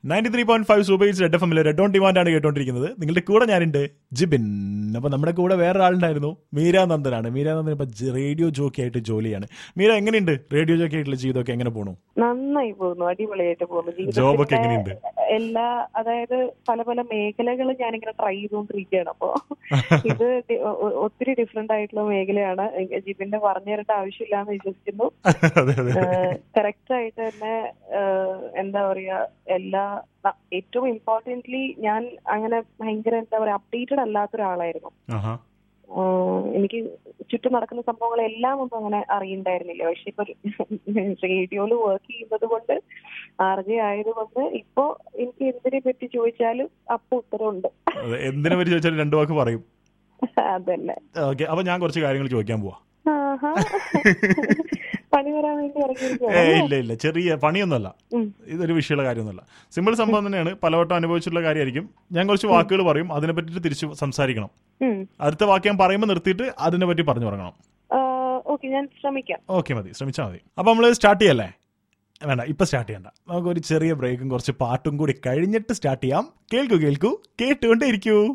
Ninety three point five supers red F എമ്മിൽ red on demand ആണ് കേട്ടോണ്ടിരിക്കുന്നത് നിങ്ങളുടെ കൂടെ ഞാനുണ്ട് ജിബിൻ അപ്പൊ നമ്മുടെ കൂടെ വേറെ ആളുണ്ടായിരുന്നു മീര നന്ദനാണ് മീര നന്ദൻ ഇപ്പൊ ജ- റേഡിയോ ജോക്കി ആയിട്ട് ജോലിയാണ് മീര എങ്ങനെയുണ്ട് റേഡിയോ ജോക്കി ആയിട്ടുള്ള ജീവിതമൊക്കെ എങ്ങനെ പോണു നന്നായി പോകുന്നു അടിപൊളിയായിട്ട് പോകുന്നു ജോബൊക്കെ ജീവിതത്തിന്റെ എങ്ങനെയുണ്ട് എല്ലാ അതായത് പല പല മേഖലകൾ ഞാനിങ്ങനെ ട്രൈ ചെയ്തുകൊണ്ടിരിക്കുകയാണ് അപ്പോ ഇത് ഡി- ഒ- ഒ- ഒത്തിരി ഡിഫറെന്റ് ആയിട്ടുള്ള മേഖലയാണ് എനിക്ക് ജിബിന്റെ പറഞ്ഞു തരേണ്ട ആവശ്യമില്ല എന്ന് വിശ്വസിക്കുന്നു അതെ അതെ കറക്റ്റ് ആയിട്ട് തന്നെ ഏഹ്, എന്താ പറയാ എല്ലാ ന- ഏറ്റവും ഇമ്പോർട്ടന്റ്ലി ഞാൻ അങ്ങനെ ഭയങ്കര എന്താ പറയാ അപ്ഡേറ്റഡ് അല്ലാത്ത ഒരാളായിരുന്നു ആഹാ. ആഹ് എനിക്ക് ചുറ്റും നടക്കുന്ന സംഭവങ്ങളെല്ലാം ഒന്നും അങ്ങനെ അറിയണ്ടായിരുന്നില്ല പക്ഷെ ഇപ്പൊ റേഡിയോയിൽ വർക്ക് ചെയ്യുന്നത് കൊണ്ട് ആർ ജെ ആയതുകൊണ്ട് ഇപ്പോ എനിക്ക് എന്തിനെ പറ്റി ചോദിച്ചാലും അപ്പൊ ഉത്തരവുണ്ട് അതെ എന്തിനെ പറ്റി ചോദിച്ചാലും രണ്ടു വാക്ക് പറയും അതന്നെ ഓക്കെ അപ്പൊ ഞാൻ കുറച്ച് കാര്യങ്ങൾ ചോദിക്കാൻ പോവാ ആഹാ. പണി വരാൻ വേണ്ടി ഏ ഇറങ്ങിയിരിക്കുകയാണ് ഇല്ല ഇല്ല ചെറിയ പണിയൊന്നുമല്ല ഉം. ഇതൊരു വിഷയമുള്ള കാര്യമൊന്നുമല്ല സിമ്പിൾ സംഭവം തന്നെയാണ് പലവട്ടം അനുഭവിച്ചിട്ടുള്ള കാര്യമായിരിക്കും ഞാൻ കുറച്ച് വാക്കുകൾ പറയും അതിനെ പറ്റിയിട്ട് തിരിച്ച് സംസാരിക്കണം ഉം. അടുത്ത വാക്ക് ഞാൻ പറയുമ്പോൾ നിർത്തിയിട്ട് അതിനെ പറ്റി പറഞ്ഞു തുടങ്ങണം ആഹ് ഓക്കെ ഞാൻ ശ്രമിക്കാം ഓക്കെ മതി ശ്രമിച്ചാൽ മതി അപ്പൊ നമ്മൾ സ്റ്റാർട്ട് ചെയ്യല്ലേ വേണ്ട ഇപ്പൊ സ്റ്റാർട്ട് ചെയ്യണ്ട നമുക്ക് ഒരു ചെറിയ ബ്രേക്കും കുറച്ച് പാട്ടും കൂടി കഴിഞ്ഞിട്ട് സ്റ്റാർട്ട് ചെയ്യാം കേൾക്കൂ കേൾക്കൂ കേട്ടുകൊണ്ടേ ഇരിക്കൂ